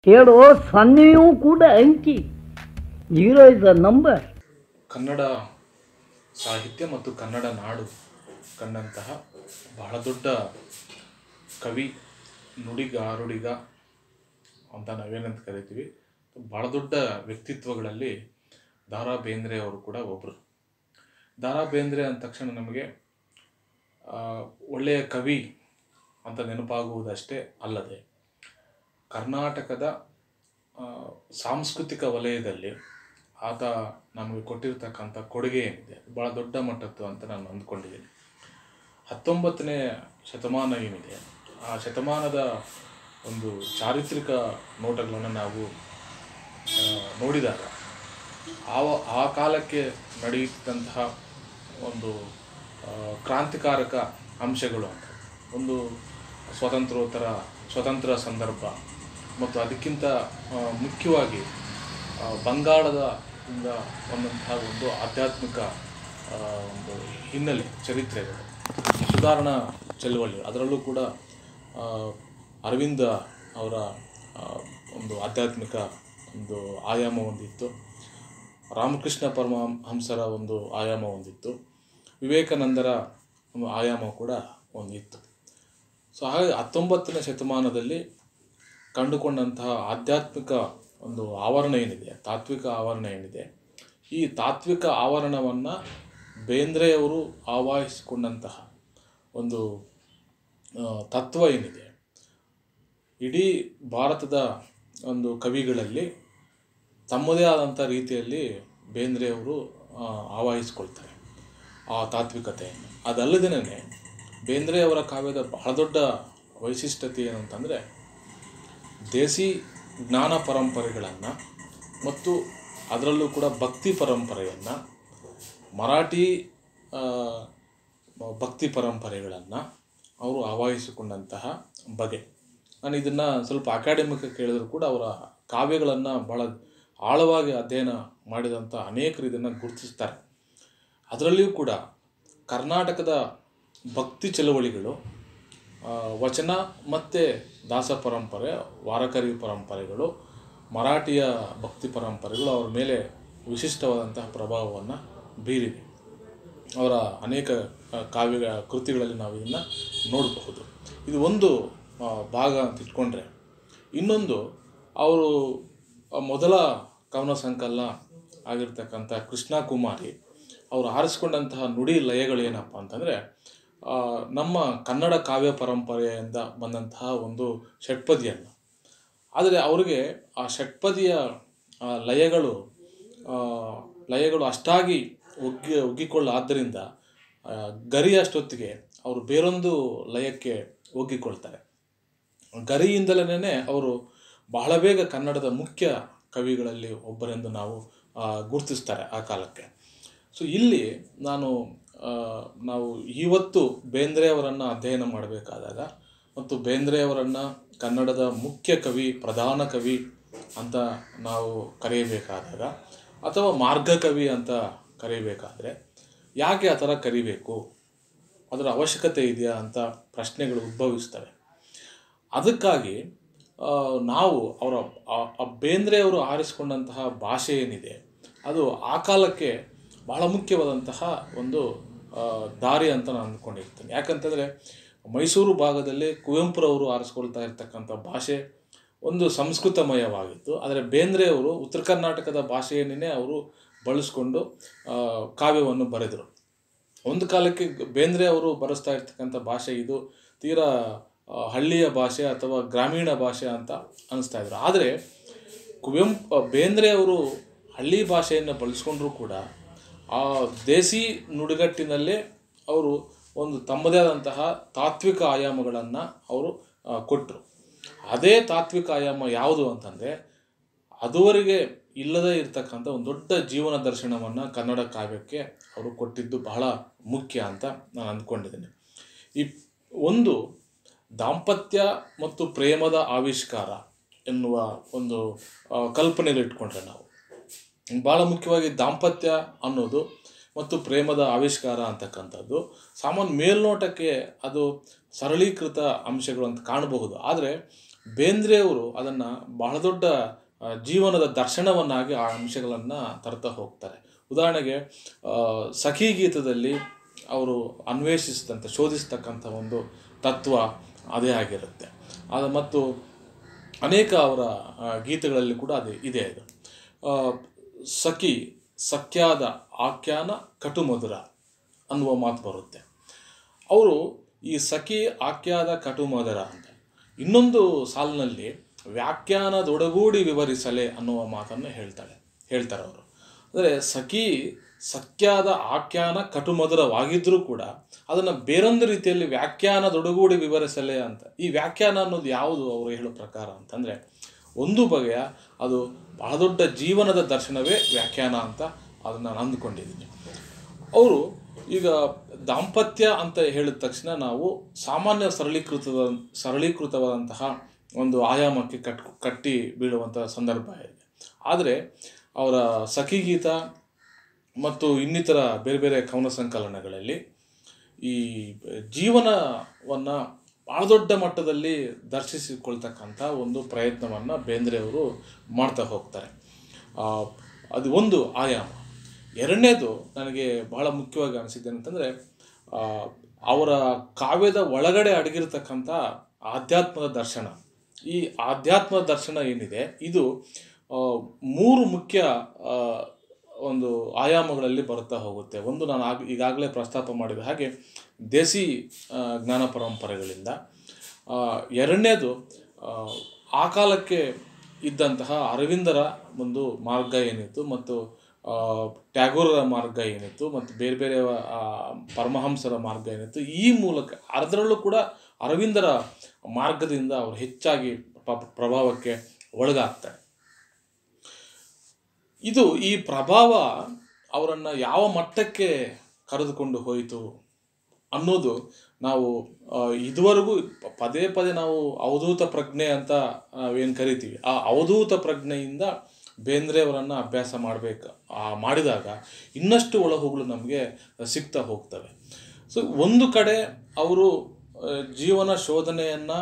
ಹೇಳೋ ಸೊನ್ನೆಯೂ ಕೂಡ ಅಂಕಿ zero is a number Kannada ಸಾಹಿತ್ಯ ಮತ್ತು ಕನ್ನಡ ನಾಡು ಕಂಡಂತಹ ಬಹಳ ದೊಡ್ಡ ಕವಿ ನುಡಿಗಾರುಡಿಗ ಅಂತ ನಾವೇನಂತ ಕರಿತೀವಿ ಬಹಳ ದೊಡ್ಡ ವ್ಯಕ್ತಿತ್ವಗಳಲ್ಲಿ ದಾರಾ ಬೇಂದ್ರೆ ಅವರು ಕೂಡ ಒಬ್ಬರು ದಾರಾ ಬೇಂದ್ರೆ ಅಂದ ತಕ್ಷಣ ನಮಗೆ ಆ, ಒಳ್ಳೆಯ ಕವಿ ಅಂತ ನೆನಪಾಗುವುದಷ್ಟೇ ಅಲ್ಲದೆ ಕರ್ನಾಟಕದ ಆ, ಸಾಂಸ್ಕೃತಿಕ ವಲಯದಲ್ಲಿ ಆತ ನಮಗೆ ಕೊಟ್ಟಿರ್ತಕ್ಕಂಥ ಕೊಡುಗೆ ಏನಿದೆ ಭಾಳ ದೊಡ್ಡ ಮಟ್ಟದ್ದು ಅಂತ ನಾನು ಅಂದ್ಕೊಂಡಿದ್ದೀನಿ ಹತ್ತೊಂಬತ್ತನೇ ಶತಮಾನ ಏನಿದೆ ಆ ಶತಮಾನದ ಒಂದು ಚಾರಿತ್ರಿಕ ನೋಟಗಳನ್ನು ನಾವು ಆ, ನೋಡಿದಾಗ ಆವ ಆ ಕಾಲಕ್ಕೆ ನಡೆಯುತ್ತಿದ್ದಂತಹ ಒಂದು ಆ, ಕ್ರಾಂತಿಕಾರಕ ಅಂಶಗಳು ಅಂತ ಒಂದು ಸ್ವಾತಂತ್ರ್ಯೋತ್ತರ ಸ್ವತಂತ್ರ ಸಂದರ್ಭ ಮತ್ತು ಅದಕ್ಕಿಂತ ಆ, ಮುಖ್ಯವಾಗಿ ಆ, ಬಂಗಾಳದ ಇಂದ ಬಂದಂತಹ ಒಂದು ಆಧ್ಯಾತ್ಮಿಕ ಆ, ಒಂದು ಹಿನ್ನೆಲೆ ಚರಿತ್ರೆಗಳು ಸುಧಾರಣಾ ಚಳವಳಿ ಅದರಲ್ಲೂ ಕೂಡ ಆ, ಅರವಿಂದ ಅವರ ಆ, ಒಂದು ಆಧ್ಯಾತ್ಮಿಕ ಒಂದು ಆಯಾಮ ಹೊಂದಿತ್ತು ರಾಮಕೃಷ್ಣ ಪರಮಹಂಸರ ಒಂದು ಆಯಾಮ ಹೊಂದಿತ್ತು ವಿವೇಕಾನಂದರ ಒಂದು ಆಯಾಮ ಕೂಡ ಒಂದಿತ್ತು ಸೊ ಹಾಗೆ ಹತ್ತೊಂಬತ್ತನೇ ಶತಮಾನದಲ್ಲಿ ಕಂಡುಕೊಂಡಂತಹ ಆಧ್ಯಾತ್ಮಿಕ ಒಂದು ಆವರಣ ಏನಿದೆ ತಾತ್ವಿಕ ಆವರಣ ಏನಿದೆ ಈ ತಾತ್ವಿಕ ಆವರಣವನ್ನು ಬೇಂದ್ರೆಯವರು ಆವಾಹಿಸಿಕೊಂಡಂತಹ ಒಂದು ಆ, ತತ್ವ ಏನಿದೆ ಇಡೀ ಭಾರತದ ಒಂದು ಕವಿಗಳಲ್ಲಿ ತಮ್ಮದೇ ಆದಂಥ ರೀತಿಯಲ್ಲಿ ಬೇಂದ್ರೆಯವರು ಆ, ಆವಾಹಿಸ್ಕೊಳ್ತಾರೆ ಆ ತಾತ್ವಿಕತೆಯನ್ನು ಅದಲ್ಲದೇ ಬೇಂದ್ರೆಯವರ ಕಾವ್ಯದ ಬಹಳ ದೊಡ್ಡ ವೈಶಿಷ್ಟ್ಯತೆ ಏನಂತಂದರೆ ದೇಸಿ ಜ್ಞಾನ ಪರಂಪರೆಗಳನ್ನು ಮತ್ತು ಅದರಲ್ಲೂ ಕೂಡ ಭಕ್ತಿ ಪರಂಪರೆಯನ್ನು ಮರಾಠಿ ಆ, ಭಕ್ತಿ ಪರಂಪರೆಗಳನ್ನು ಅವರು ಆವಾಹಿಸಿಕೊಂಡಂತಹ ಬಗೆ ನಾನು ಇದನ್ನು ಸ್ವಲ್ಪ ಅಕಾಡೆಮಿಕ್ ಕೇಳಿದ್ರು ಕೂಡ ಅವರ ಕಾವ್ಯಗಳನ್ನು ಭಾಳ ಆಳವಾಗಿ ಅಧ್ಯಯನ ಮಾಡಿದಂಥ ಅನೇಕರು ಇದನ್ನು ಗುರುತಿಸ್ತಾರೆ ಅದರಲ್ಲಿಯೂ ಕೂಡ ಕರ್ನಾಟಕದ ಭಕ್ತಿ ಚಳವಳಿಗಳು ಆ, ವಚನ ಮತ್ತು ದಾಸ ಪರಂಪರೆ ವಾರಕರಿ ಪರಂಪರೆಗಳು ಮರಾಠಿಯ ಭಕ್ತಿ ಪರಂಪರೆಗಳು ಅವರ ಮೇಲೆ ವಿಶಿಷ್ಟವಾದಂತಹ ಪ್ರಭಾವವನ್ನು ಬೀರಿವೆ ಅವರ ಅನೇಕ ಆ, ಕಾವ್ಯ ಕೃತಿಗಳಲ್ಲಿ ನಾವು ಇದನ್ನು ನೋಡಬಹುದು ಇದು ಒಂದು ಆ, ಭಾಗ ಅಂತ ಇಟ್ಕೊಂಡ್ರೆ ಇನ್ನೊಂದು ಅವರು ಆ, ಮೊದಲ ಕವನ ಸಂಕಲನ ಆಗಿರ್ತಕ್ಕಂಥ ಕೃಷ್ಣ ಕುಮಾರಿ ಅವರು ಆರಿಸ್ಕೊಂಡಂತಹ ನುಡಿ ಲಯಗಳೇನಪ್ಪ ಅಂತಂದರೆ ಆ, ನಮ್ಮ ಕನ್ನಡ ಕಾವ್ಯ ಪರಂಪರೆಯಿಂದ ಬಂದಂತಹ ಒಂದು ಷಟ್ಪದಿಯನ್ನು ಆದರೆ ಅವರಿಗೆ ಆ ಷಟ್ಪದಿಯ ಆ, ಲಯಗಳು ಆ, ಲಯಗಳು ಅಷ್ಟಾಗಿ ಒಗ್ಗಿ ಒಗ್ಗಿಕೊಳ್ಳಾದ್ದರಿಂದ ಆ, ಗರಿ ಅಷ್ಟೊತ್ತಿಗೆ ಅವರು ಬೇರೊಂದು ಲಯಕ್ಕೆ ಒಗ್ಗಿಕೊಳ್ತಾರೆ ಗರಿಯಿಂದಲೇ ಅವರು ಬಹಳ ಬೇಗ ಕನ್ನಡದ ಮುಖ್ಯ ಕವಿಗಳಲ್ಲಿ ಒಬ್ಬರೆಂದು ನಾವು ಆ, ಗುರುತಿಸ್ತಾರೆ ಆ ಕಾಲಕ್ಕೆ ಸೊ ಇಲ್ಲಿ ನಾನು ಆ, ನಾವು ಇವತ್ತು ಬೇಂದ್ರೆಯವರನ್ನು ಅಧ್ಯಯನ ಮಾಡಬೇಕಾದಾಗ ಮತ್ತು ಬೇಂದ್ರೆಯವರನ್ನು ಕನ್ನಡದ ಮುಖ್ಯ ಕವಿ ಪ್ರಧಾನ ಕವಿ ಅಂತ ನಾವು ಕರೆಯಬೇಕಾದಾಗ ಅಥವಾ ಮಾರ್ಗ ಕವಿ ಅಂತ ಕರೆಯಬೇಕಾದ್ರೆ ಯಾಕೆ ಆ ಥರ ಕರಿಬೇಕು ಅದರ ಅವಶ್ಯಕತೆ ಇದೆಯಾ ಅಂತ ಪ್ರಶ್ನೆಗಳು ಉದ್ಭವಿಸ್ತವೆ ಅದಕ್ಕಾಗಿ ಆ, ನಾವು ಅವರ ಆ- ಆ ಬೇಂದ್ರೆಯವರು ಆರಿಸಿಕೊಂಡಂತಹ ಭಾಷೆ ಏನಿದೆ ಅದು ಆ ಕಾಲಕ್ಕೆ ಬಹಳ ಮುಖ್ಯವಾದಂತಹ ಒಂದು ಆ, ದಾರಿ ಅಂತ ನಾನು ಅಂದ್ಕೊಂಡಿರ್ತೇನೆ ಯಾಕಂತಂದರೆ ಮೈಸೂರು ಭಾಗದಲ್ಲಿ ಕುವೆಂಪುರವರು ಆರಿಸ್ಕೊಳ್ತಾ ಇರ್ತಕ್ಕಂಥ ಭಾಷೆ ಒಂದು ಸಂಸ್ಕೃತಮಯವಾಗಿತ್ತು ಆದರೆ ಬೇಂದ್ರೆಯವರು ಉತ್ತರ ಕರ್ನಾಟಕದ ಭಾಷೆಯನ್ನೇ ಅವರು ಬಳಸ್ಕೊಂಡು ಆ, ಕಾವ್ಯವನ್ನು ಬರೆದರು ಒಂದು ಕಾಲಕ್ಕೆ ಗ- ಬೇಂದ್ರೆ ಅವರು ಬರೆಸ್ತಾ ಇರ್ತಕ್ಕಂಥ ಭಾಷೆ ಇದು ತೀರಾ ಆ, ಹಳ್ಳಿಯ ಭಾಷೆ ಅಥವಾ ಗ್ರಾಮೀಣ ಭಾಷೆ ಅಂತ ಅನಿಸ್ತಾ ಇದ್ರು ಆದರೆ ಕುವೆಂಪು ಬೇಂದ್ರೆ ಅವರು ಹಳ್ಳಿ ಭಾಷೆಯನ್ನು ಬಳಸ್ಕೊಂಡ್ರೂ ಕೂಡ ಆ ದೇಸಿ ನುಡಿಗಟ್ಟಿನಲ್ಲೇ ಅವರು ಒಂದು ತಮ್ಮದೇ ಆದಂತಹ ತಾತ್ವಿಕ ಆಯಾಮಗಳನ್ನು ಅವರು ಕೊಟ್ಟರು ಅದೇ ತಾತ್ವಿಕ ಆಯಾಮ ಯಾವುದು ಅಂತಂದರೆ ಅದುವರೆಗೆ ಇಲ್ಲದೇ ಇರತಕ್ಕಂಥ ಒಂದು ದೊಡ್ಡ ಜೀವನ ದರ್ಶನವನ್ನು ಕನ್ನಡ ಕಾವ್ಯಕ್ಕೆ ಅವರು ಕೊಟ್ಟಿದ್ದು ಬಹಳ ಮುಖ್ಯ ಅಂತ ನಾನು ಅಂದ್ಕೊಂಡಿದ್ದೇನೆ ಈ ಒಂದು ದಾಂಪತ್ಯ ಮತ್ತು ಪ್ರೇಮದ ಆವಿಷ್ಕಾರ ಎನ್ನುವ ಒಂದು ಆ, ಕಲ್ಪನೆಯಲ್ಲಿ ಇಟ್ಕೊಂಡ್ರೆ ನಾವು ಭಾಳ ಮುಖ್ಯವಾಗಿ ದಾಂಪತ್ಯ ಅನ್ನೋದು ಮತ್ತು ಪ್ರೇಮದ ಆವಿಷ್ಕಾರ ಅಂತಕ್ಕಂಥದ್ದು ಸಾಮಾನ್ಯ ಮೇಲ್ನೋಟಕ್ಕೆ ಅದು ಸರಳೀಕೃತ ಅಂಶಗಳು ಅಂತ ಕಾಣಬಹುದು ಆದರೆ ಬೇಂದ್ರೆಯವರು ಅದನ್ನು ಬಹಳ ದೊಡ್ಡ ಆ, ಜೀವನದ ದರ್ಶನವನ್ನಾಗಿ ಆ ಅಂಶಗಳನ್ನು ತರ್ತಾ ಹೋಗ್ತಾರೆ ಉದಾಹರಣೆಗೆ ಆ, ಸಖಿ ಗೀತದಲ್ಲಿ ಅವರು ಅನ್ವೇಷಿಸಿದಂಥ ಶೋಧಿಸ್ತಕ್ಕಂಥ ಒಂದು ತತ್ವ ಅದೇ ಆಗಿರುತ್ತೆ ಅದು ಮತ್ತು ಅನೇಕ ಅವರ ಆ, ಗೀತೆಗಳಲ್ಲಿ ಕೂಡ ಅದೇ ಇದೆ ಅದು ಆ, ಸಖಿ ಸಖ್ಯಾದ ಆಖ್ಯಾನ ಕಟುಮಧುರ ಅನ್ನುವ ಮಾತು ಬರುತ್ತೆ ಅವರು ಈ ಸಖಿ ಆಖ್ಯಾದ ಕಟುಮಧುರ ಅಂತ ಇನ್ನೊಂದು ಸಾಲಿನಲ್ಲಿ ವ್ಯಾಖ್ಯಾನದೊಡಗೂಡಿ ವಿವರಿಸಲೆ ಅನ್ನುವ ಮಾತನ್ನು ಹೇಳ್ತಾಳೆ ಹೇಳ್ತಾರೆ ಅವರು ಅಂದರೆ ಸಖಿ ಸಖ್ಯಾದ ಆಖ್ಯಾನ ಕಟುಮಧುರವಾಗಿದ್ದರೂ ಕೂಡ ಅದನ್ನು ಬೇರೊಂದು ರೀತಿಯಲ್ಲಿ ವ್ಯಾಖ್ಯಾನದೊಡಗೂಡಿ ವಿವರಿಸಲೆ ಅಂತ ಈ ವ್ಯಾಖ್ಯಾನ ಅನ್ನೋದು ಯಾವುದು ಅವರು ಹೇಳೋ ಪ್ರಕಾರ ಅಂತಂದರೆ ಒಂದು ಬಗೆಯ ಅದು ಬಹಳ ದೊಡ್ಡ ಜೀವನದ ದರ್ಶನವೇ ವ್ಯಾಖ್ಯಾನ ಅಂತ ಅದನ್ನು ನಾನು ಅಂದುಕೊಂಡಿದ್ದೀನಿ ಅವರು ಈಗ ದಾಂಪತ್ಯ ಅಂತ ಹೇಳಿದ ತಕ್ಷಣ ನಾವು ಸಾಮಾನ್ಯ ಸರಳೀಕೃತದ ಸರಳೀಕೃತವಾದಂತಹ ಒಂದು ಆಯಾಮಕ್ಕೆ ಕಟ್ ಕಟ್ಟಿ ಬೀಳುವಂತಹ ಸಂದರ್ಭ ಇದೆ ಆದರೆ ಅವರ ಸಖಿಗೀತ ಮತ್ತು ಇನ್ನಿತರ ಬೇರೆ ಬೇರೆ ಕವನ ಸಂಕಲನಗಳಲ್ಲಿ ಈ ಜೀವನವನ್ನು ಭಾಳ ದೊಡ್ಡ ಮಟ್ಟದಲ್ಲಿ ದರ್ಶಿಸಿಕೊಳ್ತಕ್ಕಂಥ ಒಂದು ಪ್ರಯತ್ನವನ್ನು ಬೇಂದ್ರೆಯವರು ಮಾಡ್ತಾ ಹೋಗ್ತಾರೆ ಆ, ಅದು ಒಂದು ಆಯಾಮ ಎರಡನೇದು ನನಗೆ ಬಹಳ ಮುಖ್ಯವಾಗಿ ಅನಿಸಿದ್ದು ಅಂತಂದರೆ ಅವರ ಕಾವ್ಯದ ಒಳಗಡೆ ಅಡಗಿರ್ತಕ್ಕಂಥ ಆಧ್ಯಾತ್ಮದ ದರ್ಶನ ಈ ಆಧ್ಯಾತ್ಮದ ದರ್ಶನ ಏನಿದೆ ಇದು ಆ, ಮೂರು ಮುಖ್ಯ ಆ, ಒಂದು ಆಯಾಮಗಳಲ್ಲಿ ಬರುತ್ತಾ ಹೋಗುತ್ತೆ ಒಂದು ನಾನು ಆಗ ಈಗಾಗಲೇ ಪ್ರಸ್ತಾಪ ಮಾಡಿದ ಹಾಗೆ ದೇಸಿ ಆ, ಜ್ಞಾನ ಪರಂಪರೆಗಳಿಂದ ಆ, ಎರಡನೇದು ಆ, ಆ ಕಾಲಕ್ಕೆ ಇದ್ದಂತಹ ಅರವಿಂದರ ಒಂದು ಮಾರ್ಗ ಏನಿತ್ತು ಮತ್ತು ಆ, ಟ್ಯಾಗೋರರ ಮಾರ್ಗ ಏನಿತ್ತು ಮತ್ತು ಬೇರೆ ಬೇರೆ ಆ, ಪರಮಹಂಸರ ಮಾರ್ಗ ಏನಿತ್ತು ಈ ಮೂಲಕ ಅದರಲ್ಲೂ ಕೂಡ ಅರವಿಂದರ ಮಾರ್ಗದಿಂದ ಅವರು ಹೆಚ್ಚಾಗಿ ಪ- ಪ್ರಭಾವಕ್ಕೆ ಒಳಗಾಗ್ತಾರೆ ಇದು ಈ ಪ್ರಭಾವ ಅವರನ್ನು ಯಾವ ಮಟ್ಟಕ್ಕೆ ಕರೆದುಕೊಂಡು ಹೋಯಿತು ಅನ್ನೋದು ನಾವು ಆ, ಇದುವರೆಗೂ ಪದೇ ಪದೇ ನಾವು ಅವಧೂತ ಪ್ರಜ್ಞೆ ಅಂತ ಏನು ಕರಿತೀವಿ ಆ ಅವಧೂತ ಪ್ರಜ್ಞೆಯಿಂದ ಬೇಂದ್ರೆಯವರನ್ನು ಅಭ್ಯಾಸ ಮಾಡಬೇಕು ಮಾಡಿದಾಗ ಇನ್ನಷ್ಟು ಒಳಹೋಗಲು ನಮಗೆ ಸಿಗ್ತಾ ಹೋಗ್ತವೆ ಸೊ ಒಂದು ಕಡೆ ಅವರು ಆ, ಜೀವನ ಶೋಧನೆಯನ್ನು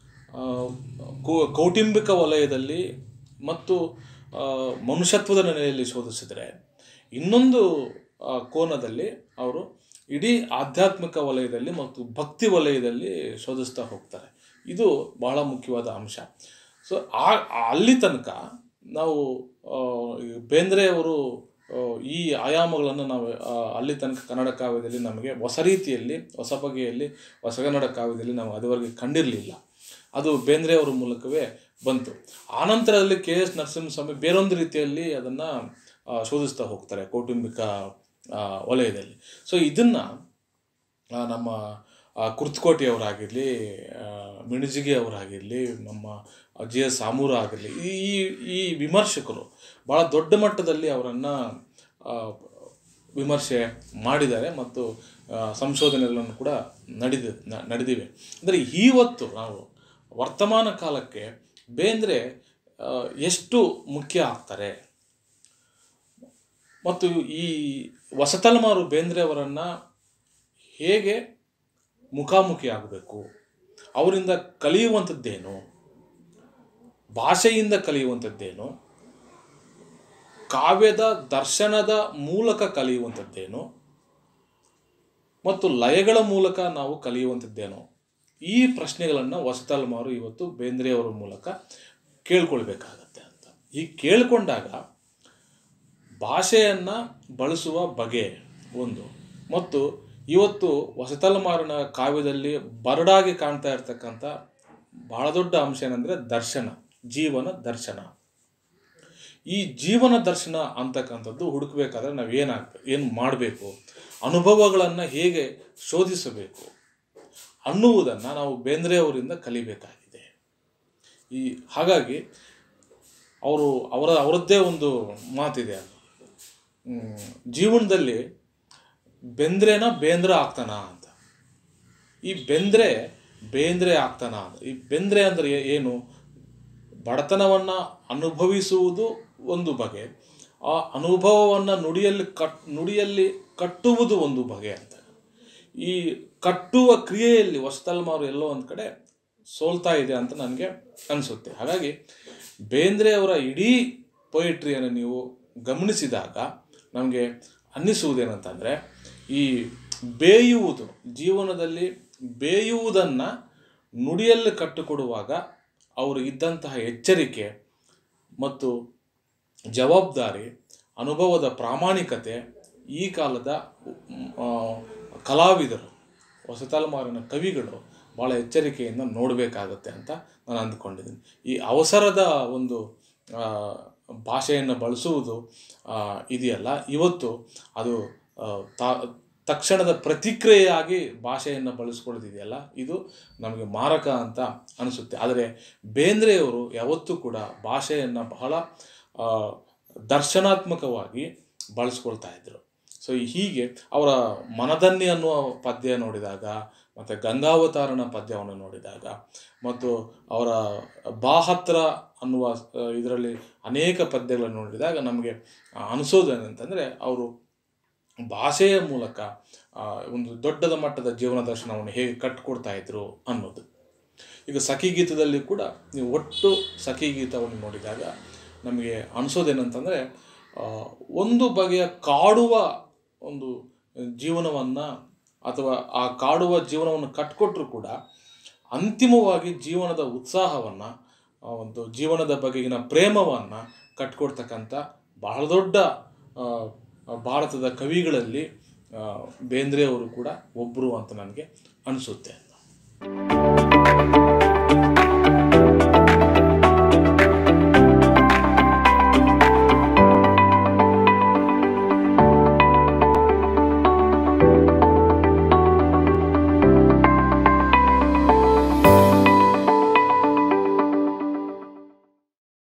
ಕೌಟುಂಬಿಕ ವಲಯದಲ್ಲಿ ಮತ್ತು ಆ, ಮನುಷ್ಯತ್ವದ ನೆಲೆಯಲ್ಲಿ ಶೋಧಿಸಿದರೆ ಇನ್ನೊಂದು ಆ, ಕೋನದಲ್ಲಿ ಅವರು ಇಡೀ ಆಧ್ಯಾತ್ಮಿಕ ವಲಯದಲ್ಲಿ ಮತ್ತು ಭಕ್ತಿ ವಲಯದಲ್ಲಿ ಶೋಧಿಸ್ತಾ ಹೋಗ್ತಾರೆ ಇದು ಬಹಳ ಮುಖ್ಯವಾದ ಅಂಶ ಸೊ ಆ ಅಲ್ಲಿ ತನಕ ನಾವು ಆ, ಈ ಬೇಂದ್ರೆಯವರು ಆ, ಈ ಆಯಾಮಗಳನ್ನು ನಾವು ಆ, ಅಲ್ಲಿ ತನಕ ಕನ್ನಡ ಕಾವ್ಯದಲ್ಲಿ ನಮಗೆ ಹೊಸ ರೀತಿಯಲ್ಲಿ ಹೊಸ ಬಗೆಯಲ್ಲಿ ಹೊಸಗನ್ನಡ ಕಾವ್ಯದಲ್ಲಿ ನಾವು ಅದುವರೆಗೆ ಕಂಡಿರಲಿಲ್ಲ ಅದು ಬೇಂದ್ರೆಯವರ ಮೂಲಕವೇ ಬಂತು ಆನಂತರದಲ್ಲಿ ಕೆ ಎಸ್ ನರಸಿಂಹಸ್ವಾಮಿ ಬೇರೊಂದು ರೀತಿಯಲ್ಲಿ ಅದನ್ನು ಶೋಧಿಸ್ತಾ ಹೋಗ್ತಾರೆ ಕೌಟುಂಬಿಕ ಆ, ವಲಯದಲ್ಲಿ ಸೊ ಇದನ್ನು ನಮ್ಮ ಆ, ಕುರ್ತಕೋಟಿಯವರಾಗಿರಲಿ ಮಿಣಜಿಗೆ ಅವರಾಗಿರಲಿ ನಮ್ಮ ಜಿ ಎಸ್ ಸಾಮೂರ ಆಗಿರಲಿ ಈ ಈ ವಿಮರ್ಶಕರು ಭಾಳ ದೊಡ್ಡ ಮಟ್ಟದಲ್ಲಿ ಅವರನ್ನು ವಿಮರ್ಶೆ ಮಾಡಿದ್ದಾರೆ ಮತ್ತು ಆ, ಸಂಶೋಧನೆಗಳನ್ನು ಕೂಡ ನಡೆದ ನ- ನಡೆದಿವೆ ಅಂದರೆ ಇವತ್ತು ನಾವು ವರ್ತಮಾನ ಕಾಲಕ್ಕೆ ಬೇಂದ್ರೆ ಆ, ಎಷ್ಟು ಮುಖ್ಯ ಆಗ್ತಾರೆ ಮತ್ತು ಈ ಹೊಸತಲೆಮಾರು ಬೇಂದ್ರೆ ಅವರನ್ನು ಹೇಗೆ ಮುಖಾಮುಖಿ ಆಗಬೇಕು ಅವರಿಂದ ಕಲಿಯುವಂಥದ್ದೇನು ಭಾಷೆಯಿಂದ ಕಲಿಯುವಂಥದ್ದೇನು ಕಾವ್ಯದ ದರ್ಶನದ ಮೂಲಕ ಕಲಿಯುವಂಥದ್ದೇನು ಮತ್ತು ಲಯಗಳ ಮೂಲಕ ನಾವು ಕಲಿಯುವಂಥದ್ದೇನು ಈ ಪ್ರಶ್ನೆಗಳನ್ನು ಹೊಸತಲೆಮಾರು ಇವತ್ತು ಬೇಂದ್ರೆಯವರ ಮೂಲಕ ಕೇಳ್ಕೊಳ್ಬೇಕಾಗತ್ತೆ ಅಂತ ಈ ಕೇಳ್ಕೊಂಡಾಗ ಭಾಷೆಯನ್ನು ಬಳಸುವ ಬಗೆ ಒಂದು ಮತ್ತು ಇವತ್ತು ಹೊಸತಲೆಮಾರಿನ ಕಾವ್ಯದಲ್ಲಿ ಬರಡಾಗಿ ಕಾಣ್ತಾ ಇರ್ತಕ್ಕಂಥ ಬಹಳ ದೊಡ್ಡ ಅಂಶ ಏನಂದರೆ ದರ್ಶನ ಜೀವನ ದರ್ಶನ ಈ ಜೀವನ ದರ್ಶನ ಅಂತಕ್ಕಂಥದ್ದು ಹುಡುಕಬೇಕಾದ್ರೆ ನಾವು ಏನಾಗಬೇಕು ಏನು ಮಾಡಬೇಕು ಅನುಭವಗಳನ್ನು ಹೇಗೆ ಶೋಧಿಸಬೇಕು ಅನ್ನುವುದನ್ನು ನಾವು ಬೇಂದ್ರೆಯವರಿಂದ ಕಲಿಬೇಕಾಗಿದೆ ಈ ಹಾಗಾಗಿ ಅವರು ಅವರ ಅವರದ್ದೇ ಒಂದು ಮಾತಿದೆ ಅದು ಹ್ಮ್, ಜೀವನದಲ್ಲಿ ಬೆಂದ್ರೆನ ಬೇಂದ್ರ ಆಗ್ತಾನ ಅಂತ ಈ ಬೆಂದ್ರೆ ಬೇಂದ್ರೆ ಆಗ್ತಾನ ಅಂತ ಈ ಬೆಂದ್ರೆ ಅಂದರೆ ಏ- ಏನು ಬಡತನವನ್ನು ಅನುಭವಿಸುವುದು ಒಂದು ಬಗೆ ಆ ಅನುಭವವನ್ನು ನುಡಿಯಲ್ಲಿ ಕಟ್ ನುಡಿಯಲ್ಲಿ ಕಟ್ಟುವುದು ಒಂದು ಬಗೆ ಅಂತ ಈ ಕಟ್ಟುವ ಕ್ರಿಯೆಯಲ್ಲಿ ಹೊಸತಲೆಮಾರು ಎಲ್ಲೋ ಒಂದು ಕಡೆ ಸೋಲ್ತಾ ಇದೆ ಅಂತ ನನಗೆ ಅನಿಸುತ್ತೆ ಹಾಗಾಗಿ ಬೇಂದ್ರೆ ಅವರ ಇಡೀ ಪೊಯಿಟ್ರಿಯನ್ನು ನೀವು ಗಮನಿಸಿದಾಗ ನಮಗೆ ಅನ್ನಿಸುವುದೇನಂತಂದರೆ ಈ ಬೇಯುವುದು ಜೀವನದಲ್ಲಿ ಬೇಯುವುದನ್ನು ನುಡಿಯಲ್ಲಿ ಕಟ್ಟಿಕೊಡುವಾಗ ಅವರು ಇದ್ದಂತಹ ಎಚ್ಚರಿಕೆ ಮತ್ತು ಜವಾಬ್ದಾರಿ ಅನುಭವದ ಪ್ರಾಮಾಣಿಕತೆ ಈ ಕಾಲದ ಆ, ಕಲಾವಿದರು ಹೊಸ ತಲೆಮಾರಿನ ಕವಿಗಳು ಭಾಳ ಎಚ್ಚರಿಕೆಯಿಂದ ನೋಡಬೇಕಾಗುತ್ತೆ ಅಂತ ನಾನು ಅಂದ್ಕೊಂಡಿದ್ದೀನಿ ಈ ಅವಸರದ ಒಂದು ಆ, ಭಾಷೆಯನ್ನು ಬಳಸುವುದು ಆ, ಇದೆಯಲ್ಲ ಇವತ್ತು ಅದು ಆ, ತಾ ತಕ್ಷಣದ ಪ್ರತಿಕ್ರಿಯೆಯಾಗಿ ಭಾಷೆಯನ್ನು ಬಳಸ್ಕೊಳ್ಳೋದಿದೆಯಲ್ಲ ಇದು ನಮಗೆ ಮಾರಕ ಅಂತ ಅನಿಸುತ್ತೆ ಆದರೆ ಬೇಂದ್ರೆಯವರು ಯಾವತ್ತೂ ಕೂಡ ಭಾಷೆಯನ್ನು ಬಹಳ ಆ, ದರ್ಶನಾತ್ಮಕವಾಗಿ ಬಳಸ್ಕೊಳ್ತಾ ಇದ್ರು ಸೊ ಹೀಗೆ ಅವರ ಮನದನ್ನಿ ಅನ್ನುವ ಪದ್ಯ ನೋಡಿದಾಗ ಮತ್ತು ಗಂಗಾವತಾರಣ ಪದ್ಯವನ್ನು ನೋಡಿದಾಗ ಮತ್ತು ಅವರ ಬಾಹತ್ರ ಅನ್ನುವ ಇದರಲ್ಲಿ ಅನೇಕ ಪದ್ಯಗಳನ್ನು ನೋಡಿದಾಗ ನಮಗೆ ಅನಿಸೋದೇನಂತಂದರೆ ಅವರು ಭಾಷೆಯ ಮೂಲಕ ಆ, ಒಂದು ದೊಡ್ಡದ ಮಟ್ಟದ ಜೀವನ ದರ್ಶನವನ್ನು ಹೇಗೆ ಕಟ್ಕೊಡ್ತಾ ಇದ್ರು ಅನ್ನೋದು ಈಗ ಸಖಿ ಗೀತದಲ್ಲಿ ಕೂಡ ನೀವು ಒಟ್ಟು ಸಖಿ ಗೀತವನ್ನು ನೋಡಿದಾಗ ನಮಗೆ ಅನಿಸೋದೇನಂತಂದರೆ ಆ, ಒಂದು ಬಗೆಯ ಕಾಡುವ ಒಂದು ಜೀವನವನ್ನು ಅಥವಾ ಆ ಕಾಡುವ ಜೀವನವನ್ನು ಕಟ್ಕೊಟ್ರೂ ಕೂಡ ಅಂತಿಮವಾಗಿ ಜೀವನದ ಉತ್ಸಾಹವನ್ನು ಒಂದು ಜೀವನದ ಬಗೆಗಿನ ಪ್ರೇಮವನ್ನು ಕಟ್ಕೊಡ್ತಕ್ಕಂಥ ಬಹಳ ದೊಡ್ಡ ಆ, ಭಾರತದ ಕವಿಗಳಲ್ಲಿ ಆ, ಬೇಂದ್ರೆ ಅವರು ಕೂಡ ಒಬ್ಬರು ಅಂತ ನನಗೆ ಅನಿಸುತ್ತೆ